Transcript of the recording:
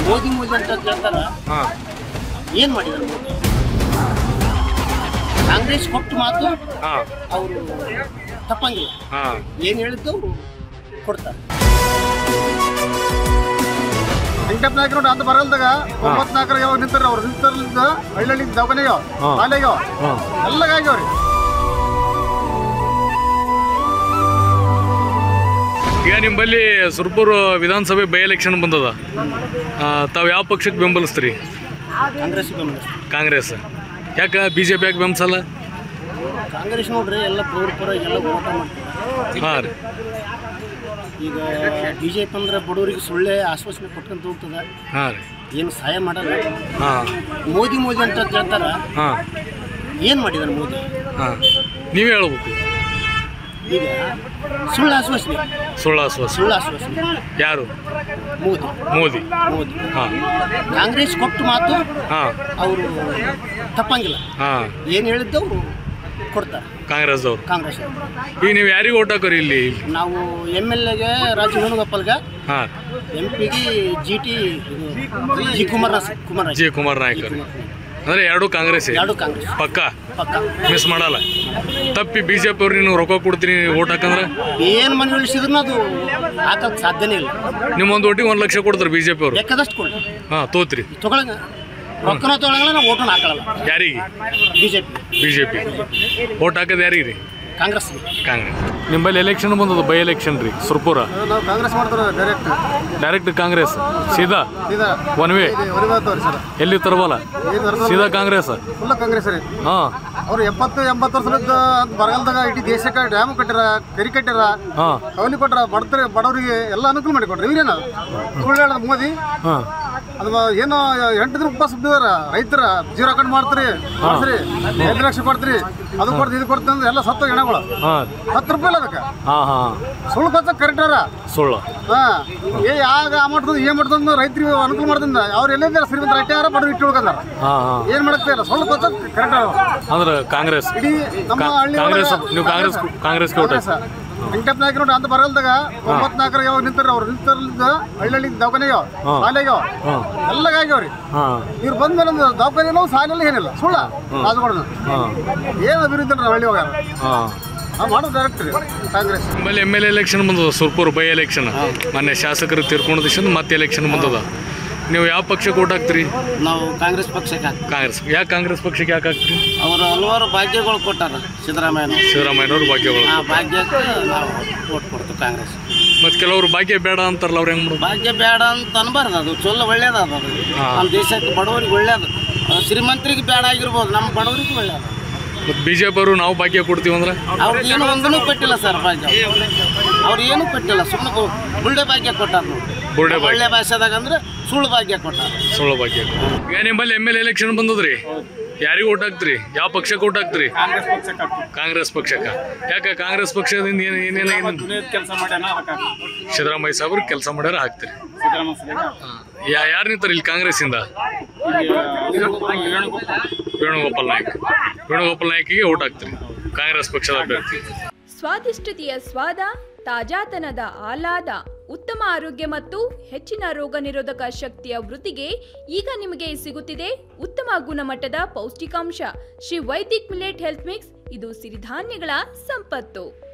ಮೋದಿ ಮೋದಿ ಅಂತ ಕೇಳ್ತಾರ ಹಾಂ ಏನ್ ಮಾಡಿದ್ರು ಮೋದಿ ಕಾಂಗ್ರೆಸ್ ಕೊಟ್ಟು ಮಾತು ಹಾಂ ಅವರು ತಪ್ಪಂಗಿಲ್ಲ ಹಾಂ ಏನ್ ಹೇಳಿದ್ದು ಕೊಡ್ತಾರೆ ವೆಂಕಟಪ್ಪ ನಾಯಕರು ನೋಡಿ ಅಂತ ಬರಲ್ದಾಗ ಒಂಬತ್ತು ನಾಲ್ಕರ ಯಾವಾಗ ನಿಂತಾರ ಅವ್ರು ನಿಂತಾರಲಿಂದ ಹಳ್ಳಿ ದವಾಖಾನೆಗ ಹಾ. ಶಾಲೆಗ ಹಾಂ ಎಲ್ಲಗಾಗ್ಯಾವ್ರಿ ಈಗ ನಿಮ್ಮಲ್ಲಿ ಸುರ್ಪುರ್ ವಿಧಾನಸಭೆ ಬೈ ಎಲೆಕ್ಷನ್ ಬಂದದ ಆ, ತಾವು ಯಾವ ಪಕ್ಷಕ್ಕೆ ಬೆಂಬಲಿಸ್ತೀರಿ ಕಾಂಗ್ರೆಸ್ ಬೆಂಬಲಿಸ್ತಾರೆ ಕಾಂಗ್ರೆಸ್ ಯಾಕೆ ಬಿ ಜೆ ಪಿ ಯಾಕೆ ಬೆಂಬಸಲ್ಲ ಕಾಂಗ್ರೆಸ್ ನೋಡ್ರಿ ಎಲ್ಲ ಪೌರ ಪರ ಎಲ್ಲ ಓಟ ಮಾಡ್ತಾರೆ ಹಾಂ ರೀ ಈಗ ಬಿ ಜೆ ಪಿ ಅಂದ್ರೆ ಬಡವರಿಗೆ ಸುಳ್ಳೆ ಆಶ್ವಾಸನೆ ಕೊಟ್ಕೊಂತ ಹೋಗ್ತದ ಹಾಂ ರೀ ಏನು ಸಹಾಯ ಮಾಡಲ್ಲ ಹಾಂ ಮೋದಿ ಮೋದಿ ಅಂತ ಕೇಳ್ತಾರ ಹಾಂ ಏನ್ ಮಾಡಿದಾರೆ ಮೋದಿ ಹಾಂ ನೀವೇ ಹೇಳ್ಬೇಕು ಈಗ ಸುಳ್ಳು ಆಶ್ವಾಸನೆ ಸುಳ್ಳು ಆಶ್ವಾಸ ಸುಳ್ಳು ಆಶ್ವಾಸನೆ ಯಾರು ಮೋದಿ ಮೋದಿ ಮೋದಿ ಹಾಂ ಕಾಂಗ್ರೆಸ್ ಕೊಟ್ಟು ಮಾತು ಹಾಂ ಅವರು ತಪ್ಪಂಗಿಲ್ಲ ಹಾಂ ಏನು ಹೇಳಿದ್ದು ಅವ್ರು ಕೊಡ್ತಾರೆ ಕಾಂಗ್ರೆಸ್ದವ್ರು ಕಾಂಗ್ರೆಸ್ ಈಗ ನೀವು ಯಾರಿಗೆ ಓಟ್ ಹಾಕೋರಿ ಇಲ್ಲಿ ನಾವು ಎಮ್ ಎಲ್ ಎಗೆ ರಾಜು ವೇಣುಗೋಪಾಲ್ಗ ಹಾಂ ಎಂ ಪಿಗೆ G T G Kumar Kumar G Kumar Nayak ಅವ್ರು. ಅಂದ್ರೆ ಎರಡು ಕಾಂಗ್ರೆಸ್ ಎರಡು ಕಾಂಗ್ರೆಸ್ ಪಕ್ಕ ಪಕ್ಕ ಮಿಸ್ ಮಾಡಲ್ಲ ತಪ್ಪಿ ಬಿ ಜೆ ಪಿ ಅವ್ರು ನೀವು ರೊಕ್ಕ ಕೊಡ್ತೀನಿ ಓಟ್ ಹಾಕಂದ್ರೆ ಏನು ಮನೆ ಉಳಿಸಿದ್ರು ಅದು ಹಾಕಕ್ ಸಾಧ್ಯನೇ ಇಲ್ಲ ನಿಮ್ಮ ಒಂದು ಓಟಿಗೆ ಒಂದು ಲಕ್ಷ ಕೊಡ್ತಾರೆ ಬಿ ಜೆ ಪಿ ಅವರು ಬೇಕಾದಷ್ಟು ಕೊಡಿ ಹಾಂ ತೋತ್ರಿ ತಗೊಳಂಗ ರೊಕ್ಕನ ತಗೊಳಂಗಿಲ್ಲ ನಾವು ಓಟನ್ನು ಹಾಕೊಳ್ಳಲ್ಲ ಯಾರಿಗೆ B J P B J P vote ಹಾಕೋದು ಯಾರಿಗೆ ರೀ ಕಾಂಗ್ರೆಸ್ ಕಾಂಗ್ರೆಸ್ ನಿಮ್ಮಲ್ಲಿ ಎಲೆಕ್ಷನ್ ಬಂದದ ಬೈ ಎಲೆಕ್ಷನ್ ರೀ ಸುರ್ಪುರ ನಾವು ಕಾಂಗ್ರೆಸ್ ಮಾಡ್ತಾರ ಡೈರೆಕ್ಟ್ ಡೈರೆಕ್ಟ್ ಕಾಂಗ್ರೆಸ್ ಸೀದಾ ಸೀದಾ ಒನ್ ವೇ ಹೊರಬಾತವ್ರಿ ಸರ್ ಎಲ್ಲಿ ತರಬಲ್ಲ ಸೀದಾ ಕಾಂಗ್ರೆಸ್ ಫುಲ್ ಕಾಂಗ್ರೆಸ್ ರೀ ಹಾಂ ಅವ್ರು ಎಪ್ಪತ್ತು ಎಂಬತ್ತು ವರ್ಷದ ಅಂತ ಬರಗಾಲದಾಗ ಇಡೀ ದೇಶಕ್ಕೆ ಡ್ಯಾಮ್ ಕಟ್ಟಾರ ಕೆರೆ ಕಟ್ಟಾರ ಹಾಂ ಕವಲಿ ಕೊಟ್ರ ಬಡತರೆ ಬಡವರಿಗೆ ಎಲ್ಲ ಅನುಕೂಲ ಮಾಡಿ ಕೊಟ್ರಿ ಇವ್ರೇನ ಸುಳ್ಳು ಹೇಳೋದು ಮೋದಿ ಹಾಂ ಅದು ಏನೋ ಎಂಟು ದಿನ ಉಪವಾಸ ಬಿದ್ದಾರ ರೈತರ ಜೀರೋ ಅಕೌಂಟ್ ಮಾಡ್ತೀರಿ ಮಾಡ್ಸ್ರಿ ಐದು ಲಕ್ಷ ಕೊಡ್ತೀರಿ ಅದು ಕೊಡ್ತೀರಿ ಇದು ಕೊಡ್ತೀರಿ ಅಂದ್ರೆ ಎಲ್ಲ ಸತ್ತ ಹೆಣಗಳು ಹಾಂ ಹತ್ತು ರೂಪಾಯಿ ಇಲ್ಲ ಅದಕ್ಕೆ ಹಾಂ ಹಾಂ ಸುಳ್ಳು ಕೊತ್ತ ಕರೆಕ್ಟ್ ಅರ ಸುಳ್ಳು ಹಾ ಏ ಯಾಗ ಆ ಮಾಡ್ತದ ಏನ್ ಮಾಡ್ತದ ರೈತರಿಗೆ ಅನುಕೂಲ ಮಾಡ್ದಿಂದ ಅವ್ರು ಎಲ್ಲಿದ್ದಾರ ಶ್ರೀಮಂತ ರೈತ ಯಾರ ಬಡವ್ರು ಇಟ್ಟು ಉಳ್ಕೊಂಡಾರ ಹಾಂ ಹಾಂ ಏನ್ ಮಾಡಕ್ತಾ ಇಲ್ಲ ಸುಳ್ಳು ಕೊತ್ತ ಕರೆಕ್ಟ್ ಅವ ಅಂದ್ರೆ ಕಾಂಗ್ರೆಸ್ ಇಡೀ ನಮ್ಮ ಕಾ- ಹಳ್ಳಿ ಕಾಂಗ್ರೆಸ್ ನೀವು ಕಾಂಗ್ರೆಸ್ ಕಾಂಗ್ರೆಸ್ಗೆ ಓಟ್ ಹಾಕಿ ವೆಂಕಟಪ್ಪ ನಾಯಕರು ನೋಡಿ ಅಂತ ಬರಲ್ದಾಗ ಒಂಬತ್ತು ನಾಲ್ಕರ ಯಾವಾಗ ನಿಂತಾರ ಅವ್ರು ನಿಂತಾರಲಿಂದ ಹಳ್ಳಿ ದವಾಖಾನೆಗ ಶಾಲೆಗ ಹಾಂ ಎಲ್ಲಗಾಗ್ಯಾವ್ರಿ ಹಾಂ ಇವ್ರು ಬಂದ್ಮೇಲೆ ಒಂದು ದವಾಖಾನೆ ಸಾಲಿಲ್ಲ ಏನಿಲ್ಲ ಸುಳ್ಳ ರಾಜಗೌಡ ಹಾಂ ಏನು ಅಭಿವೃದ್ಧಿ ಇಲ್ಲ ಹಳ್ಳಿ ಹೋಗ್ಯಾರ ಹಾಂ ನಾವು ಮಾಡೋದು ಡೈರೆಕ್ಟ್ ರೀ ಕಾಂಗ್ರೆಸ್ ನಿಮ್ಮಲ್ಲಿ ಎಮ್ ಎಲ್ ಎಲೆಕ್ಷನ್ ಬಂದದ ಸುರ್ಪುರ್ ಬೈ ಎಲೆಕ್ಷನ್ ಮೊನ್ನೆ ಶಾಸಕರು ತೀರ್ಕೊಂಡ ದಿವಸ ಮತ್ತೆ ಎಲೆಕ್ಷನ್ ಬಂದದ ನೀವು ಯಾವ ಪಕ್ಷಕ್ಕೆ ಓಟ್ ಹಾಕ್ತೀರಿ ನಾವು ಕಾಂಗ್ರೆಸ್ ಪಕ್ಷಕ್ಕೆ ಹಾಕ್ತೀವಿ ಕಾಂಗ್ರೆಸ್ ಯಾಕೆ ಕಾಂಗ್ರೆಸ್ ಪಕ್ಷಕ್ಕೆ ಯಾಕೆ ಹಾಕ್ತೀರಿ ಅವರು ಹಲವಾರು ಭಾಗ್ಯಗಳು ಕೊಟ್ಟಾರ ಸಿದ್ದರಾಮಯ್ಯ ಸಿದ್ದರಾಮಯ್ಯನವ್ರ ಭಾಗ್ಯಗಳು ಆ ಭಾಗ್ಯಕ್ಕೆ ನಾವು ಓಟ್ ಕೊಡ್ತೀವಿ ಕಾಂಗ್ರೆಸ್ ಮತ್ತು ಕೆಲವರು ಭಾಗ್ಯ ಬೇಡ ಅಂತಾರಲ್ಲ ಅವ್ರು ಹೆಂಗೆ ಮಾಡೋದು ಭಾಗ್ಯ ಬೇಡ ಅಂತ ಅನ್ಬಾರ್ದು ಅದು ಚೊಲ್ಲ ಒಳ್ಳೇದು ಅದು ಹಾ. ನಮ್ಮ ದೇಶಕ್ಕೆ ಬಡವರಿಗೆ ಒಳ್ಳೇದು ಆ, ಶ್ರೀಮಂತರಿಗೆ ಬೇಡ ಆಗಿರ್ಬೋದು ನಮ್ಮ ಬಡವರಿಗೆ ಒಳ್ಳೇದು ಮತ್ತು ಬಿ ಜೆ ಪಿ ಅವರು ನಾವು ಭಾಗ್ಯ ಕೊಡ್ತೀವಿ ಅಂದ್ರೆ ಅವ್ರಿಗೆ ಏನು ಒಂದೂ ಕೊಟ್ಟಿಲ್ಲ ಸರ್ ಭಾಗ್ಯ ಅವ್ರು ಏನು ಕೊಟ್ಟಿಲ್ಲ ಸುಮ್ಮನೆ ಬುಳ್ಳೆ ಭಾಗ್ಯ ಕೊಟ್ಟಾರ ನೋಡಿ ಬುರ್ಡೆ ಭಾಗ್ಯ ಒಳ್ಳೆ ಭಾಷೆದಾಗ ಅಂದ್ರೆ ಸುಳ್ಳು ಭಾಗ್ಯ ಕೊಟ್ಟಾರ ಸುಳ್ಳು ಭಾಗ್ಯ ಈಗ ನಿಮ್ಮಲ್ಲಿ ಎಮ್ ಎಲ್ ಎಲೆಕ್ಷನ್ ಬಂದದ್ರಿ ಯಾರಿಗೆ ಓಟ್ ಹಾಕ್ತೀರಿ ಯಾವ ಪಕ್ಷಕ್ಕೆ ಓಟ್ ಹಾಕ್ತೀರಿ ಕಾಂಗ್ರೆಸ್ ಪಕ್ಷಕ್ಕೆ ಯಾಕೆ ಕಾಂಗ್ರೆಸ್ ಪಕ್ಷದಿಂದ ಏನು ಏನೇನು ಕೆಲಸ ಮಾಡ್ಯಾನ ಸಿದ್ದರಾಮಯ್ಯ ಸಾಹೇಬ್ರು ಕೆಲಸ ಮಾಡ್ಯಾರ ಹಾಕ್ತೀರಿ ಯಾ ಯಾರು ನಿಂತಾರೆ ಇಲ್ಲಿ ಕಾಂಗ್ರೆಸ್ಸಿಂದ ವೇಣುಗೋಪಾಲ್ ನಾಯ್ಕ ವೇಣುಗೋಪಾಲ್ ನಾಯ್ಕಿಗೆ ಓಟ್ ಹಾಕ್ತೀರಿ ಕಾಂಗ್ರೆಸ್ ಪಕ್ಷದ ಅಭ್ಯರ್ಥಿ ಸ್ವಾದಿಷ್ಟತೆಯ ಸ್ವಾದ ತಾಜಾತನದ ಆಹ್ಲಾದ ಉತ್ತಮ ಆರೋಗ್ಯ ಮತ್ತು ಹೆಚ್ಚಿನ ರೋಗ ನಿರೋಧಕ ಶಕ್ತಿಯ ವೃದ್ಧಿಗೆ ಈಗ ನಿಮಗೆ ಸಿಗುತ್ತಿದೆ ಉತ್ತಮ ಗುಣಮಟ್ಟದ ಪೌಷ್ಟಿಕಾಂಶ Shri Vaidik millet health mix ಇದು ಸಿರಿಧಾನ್ಯಗಳ ಸಂಪತ್ತು